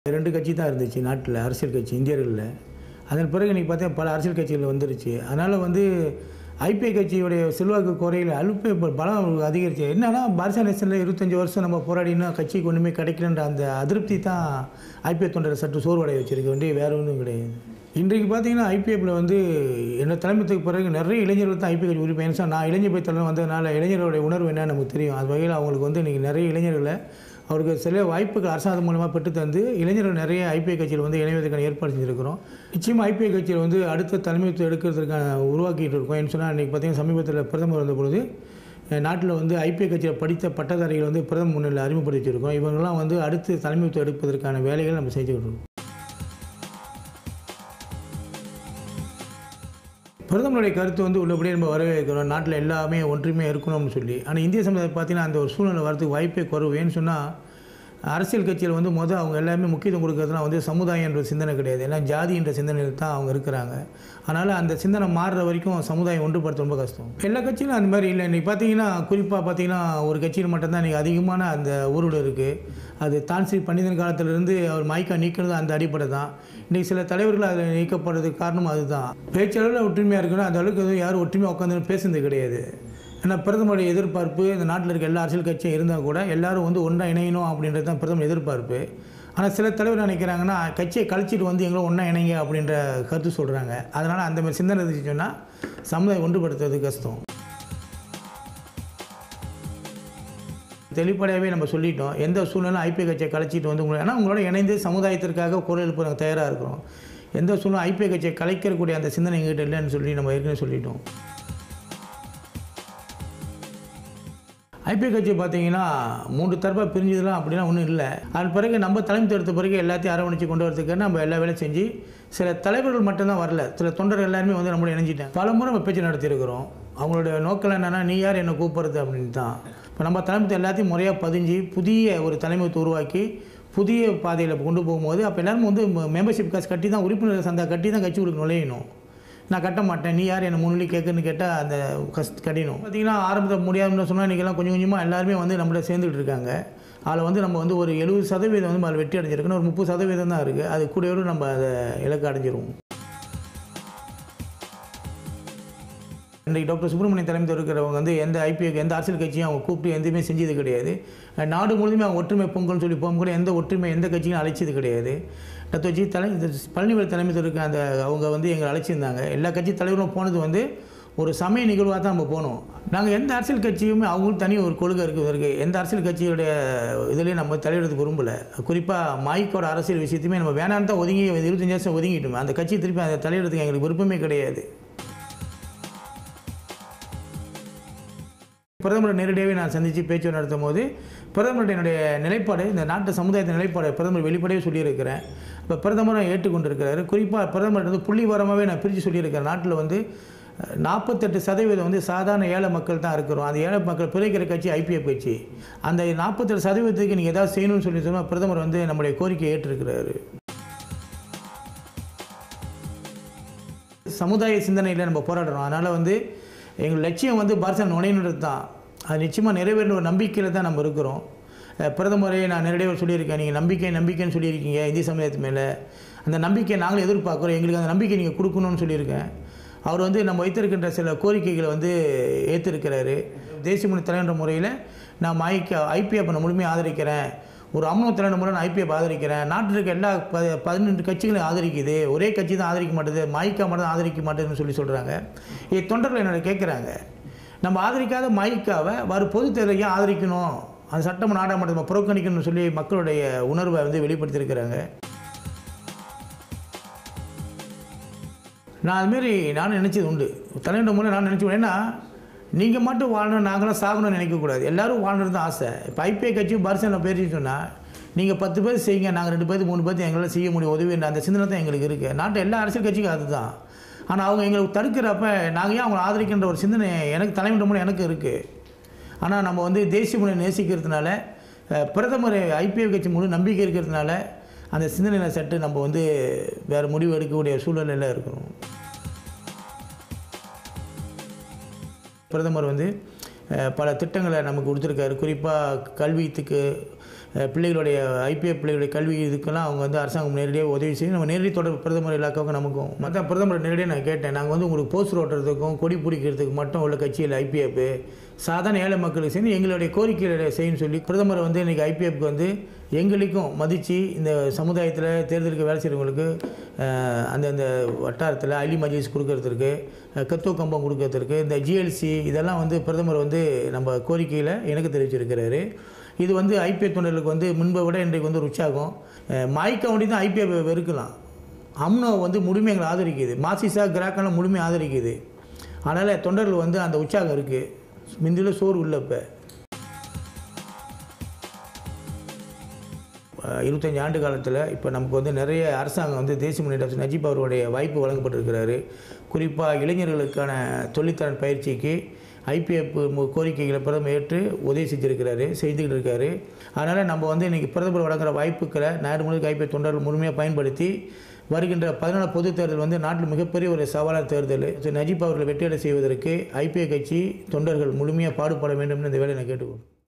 ரெண்டு கட்சி தான் இருந்துச்சு நாட்டில் அரசியல் கட்சி இந்தியர்களில் அதன் பிறகு இன்றைக்கி பார்த்தா பல அரசியல் கட்சிகள் வந்துருச்சு அதனால் வந்து ஐபிஐ கட்சியுடைய செல்வாக்கு குறையில அலுப்பு இப்போ பலம் அதிகரிச்சு என்னன்னா பாரதிய நேஷனில் இருபத்தஞ்சி வருஷம் நம்ம போராடினா கட்சிக்கு ஒன்றுமே கிடைக்கலன்ற அந்த அதிருப்தி தான் ஐபிஐ தொண்டரை சற்று சோர்வடைய வச்சிருக்க வேண்டிய வேறு ஒன்றும் கிடையாது இன்றைக்கு பார்த்தீங்கன்னா ஐபிஎஃப்ல வந்து என்ன தலைமைத்துக்கு பிறகு நிறைய இளைஞர்கள் தான் ஐபிஐ கட்சி உறுப்பினர் ஏன்னா நான் இளைஞர் போய் தலைவர் வந்ததுனால இளைஞர்களுடைய உணர்வு என்னன்னு நமக்கு தெரியும் அது வகையில் அவங்களுக்கு வந்து இன்றைக்கி நிறைய இளைஞர்களை அவருக்கு சில வாய்ப்புகள் அரசாங்கம் மூலமாக பெற்று தந்து இளைஞர்கள் நிறைய ஐபிஐ கட்சியில் வந்து இணைவதற்கான ஏற்பாடு செஞ்சுருக்கிறோம் நிச்சயமாக ஐபிஐ கட்சியில் வந்து அடுத்த தலைமைத்துவம் எடுக்கிறதுக்கான உருவாக்கிட்டு இருக்கோம் ஏன்னு சொன்னால் இன்றைக்கி பார்த்தீங்கன்னா சமீபத்தில் பிரதமர் வந்த பொழுது அஹ், நாட்டில் வந்து ஐபிஐ கட்சியில் படித்த பட்டதாரிகள் வந்து பிரதமர் முன்னிலையில் அறிமுகப்படுத்தி வச்சிருக்கோம் இவங்கெல்லாம் வந்து அடுத்து தலைமைத்துவம் எடுப்பதற்கான வேலைகள் நம்ம செஞ்சுக்கிட்டு இருக்கோம் பிரதமருடைய கருத்து வந்து உள்ளபடியே நம்ம வரவேற்கிறோம் நாட்டில் எல்லாமே ஒன்றுமே இருக்கணும்னு சொல்லி ஆனால் இந்திய சமுதாயம் பார்த்தீங்கன்னா அந்த ஒரு சூழ்நிலை வரதுக்கு வாய்ப்பே குறைவு ஏன்னு சொன்னால் அரசியல் கட்சியில் வந்து முதல் அவங்க எல்லாமே முக்கியத்துவம் கொடுக்கறதுலாம் வந்து சமுதாயம் என்ற சிந்தனை கிடையாது எல்லாம் ஜாதி என்ற சிந்தனையில் தான் அவங்க இருக்கிறாங்க அதனால் அந்த சிந்தனை மாறுற வரைக்கும் சமுதாயம் ஒன்றுபடுத்த ரொம்ப கஷ்டம் எல்லா கட்சியிலும் அந்த மாதிரி இல்லை இன்றைக்கி பார்த்தீங்கன்னா குறிப்பாக பார்த்தீங்கன்னா ஒரு கட்சியில் மட்டும்தான் இன்றைக்கி அதிகமான அந்த ஊருடு இருக்குது அது தான்ஸ்ரீ பண்டிதன் காலத்திலிருந்து அவர் மைக்கா நீக்கிறது அந்த அடிப்படை தான் இன்றைக்கி சில தலைவர்கள் அதில் நீக்கப்படுறதுக்கு காரணம் அதுதான் பேச்சளவில் ஒற்றுமையாக இருக்கணும் அந்த அளவுக்கு எதுவும் யாரும் ஒற்றுமையாக உட்காந்து பேசுனது கிடையாது ஏன்னா பிரதமருடைய எதிர்பார்ப்பு இந்த நாட்டில் இருக்க எல்லா அரசியல் கட்சியும் இருந்தால் கூட எல்லாரும் வந்து ஒன்றா இணையணும் அப்படின்றது தான் பிரதமர் எதிர்பார்ப்பு ஆனால் சில தலைவர் நினைக்கிறாங்கன்னா கட்சியை கழிச்சிட்டு வந்து எங்களும் ஒன்றா இணைங்க அப்படின்ற கருத்து சொல்கிறாங்க அதனால் அந்த மாதிரி சிந்தனை இருந்துச்சு சொன்னால் சமுதாயம் ஒன்றுபடுத்துறது கஷ்டம் தெளிப்படையாகவே நம்ம சொல்லிட்டோம் எந்த சூழ்நிலை ஐபிஐ கட்சியை கலைச்சிட்டு வந்து உங்களை ஏன்னா உங்களோட இணைந்து சமுதாயத்திற்காக குரல் எழுப்ப நாங்கள் தயாராக இருக்கிறோம் எந்த சூழ்நிலை ஐபிஐ கட்சியை கலைக்கக்கூடிய அந்த சிந்தனை எங்ககிட்ட இல்லைன்னு சொல்லி நம்ம ஏற்கனவே சொல்லிட்டோம் ஐபிஐ கட்சி பார்த்தீங்கன்னா மூன்று தரப்பாக பிரிஞ்சதுலாம் அப்படிலாம் ஒன்றும் இல்லை அதன் பிறகு நம்ம தலைமை எடுத்த பிறகு எல்லாத்தையும் அரவணைச்சு கொண்டு வரதுக்கு நம்ம எல்லா வேலையும் செஞ்சு சில தலைவர்கள் மட்டும்தான் வரல சில தொண்டர்கள் எல்லாருமே வந்து நம்மளோட இணைஞ்சிட்டாங்க பல முறை நம்ம பேச்சு நடத்தியிருக்கிறோம் அவங்களோட நோக்கம் என்னென்னா நீ யார் என்னை கூப்பிட்றது அப்படின்னு தான் இப்போ நம்ம தலைமைத்துவம் எல்லாத்தையும் முறையாக பதிஞ்சு புதிய ஒரு தலைமைத்துவம் உருவாக்கி புதிய பாதையில் கொண்டு போகும்போது அப்போ எல்லாரும் வந்து மெம்பர்ஷிப் காசு கட்டி தான் உறுப்பினர் சந்தா கட்டி தான் கட்சி உள்ள நுழையணும் நான் கட்ட மாட்டேன் நீ யார் என்னை முன்னிலை கேட்குன்னு கேட்டால் அந்த கஷ்ட கடினம் பார்த்தீங்கன்னா ஆரம்பத்தில் முடியாதுன்னு சொன்னால் இன்றைக்கெல்லாம் கொஞ்சம் கொஞ்சமாக எல்லாருமே வந்து நம்மள சேர்ந்துட்டு இருக்காங்க அதில் வந்து நம்ம வந்து ஒரு எழுபது சதவீதம் வந்து அதில் வெற்றி அடைஞ்சிருக்குன்னு ஒரு முப்பது சதவீதம் தான் இருக்குது அது கூடயோடு நம்ம அதை இலக்கு அடைஞ்சிருவோம் இன்றைக்கு டாக்டர் சுப்பிரமணியன் தலைமையில் இருக்கிறவங்க வந்து எந்த ஐபிஐ எந்த அரசியல் கட்சியும் அவங்க கூப்பிட்டு எதுவுமே செஞ்சது கிடையாது நாடு முழுதுமே அவங்க ஒற்றுமை பொங்கல்னு சொல்லி போகும்போது எந்த ஒற்றுமை எந்த கட்சியும் அழைச்சது கிடையாது தத்துவச்சி தலை இந்த பழனிவேல் தலைமையில் இருக்க அந்த அவங்க வந்து எங்களை அழைச்சிருந்தாங்க எல்லா கட்சி தலைவரும் போனது வந்து ஒரு சமய நிகழ்வாக தான் நம்ம போனோம் நாங்கள் எந்த அரசியல் கட்சியுமே அவங்களுக்கு தனி ஒரு கொள்கை இருக்குது இருக்குது எந்த அரசியல் கட்சியுடைய இதுலேயும் நம்ம தலையிடறதுக்கு விரும்பலை குறிப்பாக மாய்க்கோட அரசியல் விஷயத்தையுமே நம்ம வேணான்னு தான் ஒதுங்கி இருபத்தஞ்சு வருஷம் ஒதுங்கிட்டோம் அந்த கட்சி திருப்பி அதை தலையிடறதுக்கு எங்களுக்கு விருப்பமே கிடையாது பிரதமரை நேரடியாகவே நான் சந்தித்து பேச்சு நடத்தும் போது பிரதமருடைய என்னுடைய நிலைப்பாடு இந்த நாட்டு சமுதாயத்தின் நிலைப்பாடு பிரதமர் வெளிப்படையே சொல்லியிருக்கிறேன் இப்போ பிரதமரை ஏற்றுக்கொண்டிருக்கிறாரு குறிப்பாக பிரதமர் வந்து புள்ளி வரமாகவே நான் பிரித்து சொல்லியிருக்கிறேன் நாட்டில் வந்து நாற்பத்தெட்டு சதவீதம் வந்து சாதாரண ஏழை மக்கள் தான் இருக்கிறோம் அந்த ஏழை மக்கள் பிரிக்கிற கட்சி ஐபிஎஃப் கட்சி அந்த நாற்பத்தெட்டு சதவீதத்துக்கு நீங்கள் ஏதாவது செய்யணும்னு சொல்லி சொன்னால் பிரதமர் வந்து நம்முடைய கோரிக்கையை ஏற்றிருக்கிறாரு சமுதாய சிந்தனையில் நம்ம போராடுறோம் அதனால் வந்து எங்கள் லட்சியம் வந்து பாரசா நுழையினது தான் அது நிச்சயமாக நிறைவேறின ஒரு நம்பிக்கையில் தான் நம்ம இருக்கிறோம் அஹ் பிரதமரே நான் நேரடியாக சொல்லியிருக்கேன் நீங்கள் நம்பிக்கை நம்பிக்கைன்னு சொல்லியிருக்கீங்க இந்திய சமுதாயத்து மேலே அந்த நம்பிக்கையை நாங்களும் எதிர்பார்க்குறோம் எங்களுக்கு அந்த நம்பிக்கை நீங்கள் கொடுக்கணும்னு சொல்லியிருக்கேன் அவர் வந்து நம்ம வைத்திருக்கின்ற சில கோரிக்கைகளை வந்து ஏற்றிருக்கிறாரு தேசிய மொழி தலைவன்ற முறையில் நான் மைக்க ஐபிஎஃப் நான் முழுமையாக ஆதரிக்கிறேன் ஒரு அம்னோ தலைவர் முறை நான் ஐபிஎஃப் ஆதரிக்கிறேன் நாட்டில் இருக்க எல்லா ப பதினெண்டு கட்சிகளையும் ஆதரிக்குது ஒரே கட்சி தான் ஆதரிக்க மாட்டேது மைக்கா மட்டும் தான் ஆதரிக்க மாட்டேதுன்னு சொல்லி சொல்கிறாங்க இது தொண்டர்கள் என்னோட கேட்குறாங்க நம்ம ஆதரிக்காத மைக்காவை வரும் பொது தேர்தலை ஏன் ஆதரிக்கணும் அந்த சட்டம் நாடாமட்டத்தை புறக்கணிக்கணும்னு சொல்லி மக்களுடைய உணர்வை வந்து வெளிப்படுத்தியிருக்கிறாங்க நான் அதுமாரி நானும் நினச்சது உண்டு தலைவன் மூலம் நான் நினச்சி ஏன்னா நீங்கள் மட்டும் வாழணும் நாங்களாம் சாகணும்னு நினைக்கக்கூடாது எல்லோரும் வாழணுறது தான் ஆசை இப்போ ஐபிஐ கட்சி பரிசனை பேசி சொன்னால் நீங்கள் பத்து பேர் செய்யுங்க நாங்கள் ரெண்டு பேருக்கு மூணு பேர்த்து எங்களால் செய்ய முடியும் உதவி அந்த சிந்தனை தான் எங்களுக்கு இருக்குது நாட்டு எல்லா அரசியல் கட்சிக்கும் அதுதான் ஆனால் அவங்க எங்களுக்கு தடுக்கிறப்ப நாங்கள் ஏன் அவங்களை ஆதரிக்கின்ற ஒரு சிந்தனை எனக்கு தலைவன் மூலம் எனக்கு இருக்குது ஆனால் நம்ம வந்து தேசிய மொழியை நேசிக்கிறதுனால அஹ், பிரதமர் ஐபிஎல் கட்சி முழு நம்பிக்கை இருக்கிறதுனால அந்த சிந்தனையில் சட்டு நம்ம வந்து வேறு முடிவு எடுக்கக்கூடிய சூழ்நிலையில் இருக்கணும் பிரதமர் வந்து அஹ், பல திட்டங்களை நமக்கு கொடுத்துருக்காரு குறிப்பாக கல்வித்துக்கு அஹ், பிள்ளைகளுடைய ஐபிஎஃப் பிள்ளைகளுடைய கல்வி இதுக்கெல்லாம் அவங்க வந்து அரசாங்கம் நேரடியாக உதவி செய்யும் நம்ம நேரடி தொடர்பு பிரதமர் இலாக்காவுக்கும் நமக்கும் மற்ற பிரதமர் நேரடியாக நான் கேட்டேன் நாங்கள் வந்து உங்களுக்கு போஸ்டர் ஓட்டுறதுக்கும் கொடி பிடிக்கிறதுக்கு மட்டும் உள்ள கட்சியில் ஐபிஎஃப் சாதாரண ஏழை மக்களுக்கு சேர்ந்து எங்களுடைய கோரிக்கைகளை செய்யணும்னு சொல்லி பிரதமர் வந்து இன்றைக்கி ஐபிஎஃப்க்கு வந்து எங்களுக்கும் மதித்து இந்த சமுதாயத்தில் தேர்தலுக்கு வேலை செய்கிறவங்களுக்கு அஹ், அந்தந்த வட்டாரத்தில் அலி மஜிஸ் கொடுக்கறதுக்கு அஹ், கத்தோ கம்பம் கொடுக்கறதுக்கு இந்த ஜிஎல்சி இதெல்லாம் வந்து பிரதமர் வந்து நம்ம கோரிக்கையில் எனக்கு தெரிவிச்சிருக்கிறாரு இது வந்து ஐபிஎஃப் தொண்டர்களுக்கு வந்து முன்பை விட இன்றைக்கு வந்து ஒரு உற்சாகம் அஹ், மாய்க்காவண்டி தான் ஐபிஎஃப் வெறுக்கலாம் அம்னோ வந்து முழுமையாக எங்களை ஆதரிக்குது மாசிசா கிராக்கெல்லாம் முழுமையாக ஆதரிக்குது அதனால் தொண்டர்கள் வந்து அந்த உற்சாகம் இருக்குது மிந்தியில் சோறு உள்ள இப்போ இருபத்தஞ்சி ஆண்டு காலத்தில் இப்போ நமக்கு வந்து நிறைய அரசாங்கம் வந்து தேசிய முன்னேற்ற நஜீப் அவருடைய வாய்ப்பு வழங்கப்பட்டிருக்கிறாரு குறிப்பாக இளைஞர்களுக்கான தொழில்திறன் பயிற்சிக்கு ஐபிஎஃப் கோரிக்கைகளை பிரதமர் ஏற்று உதவி செஞ்சுருக்கிறாரு செய்துக்கிட்டு இருக்காரு அதனால் நம்ம வந்து இன்றைக்கி பிரதமர் வழங்குற வாய்ப்புகளை நாடு முழுக்க ஐபிஎஃப் தொண்டர்கள் முழுமையாக பயன்படுத்தி வருகின்ற பதினாலு பொதுத் தேர்தல் வந்து நாட்டில் மிகப்பெரிய ஒரு சவாலான தேர்தல் திரு நஜீப் அவர்களை வெற்றியடை செய்வதற்கு ஐபிஎஃப் கட்சி தொண்டர்கள் முழுமையாக பாடுபட வேண்டும் என்று இந்த வேலையை நான் கேட்டுக்கொள்கிறேன்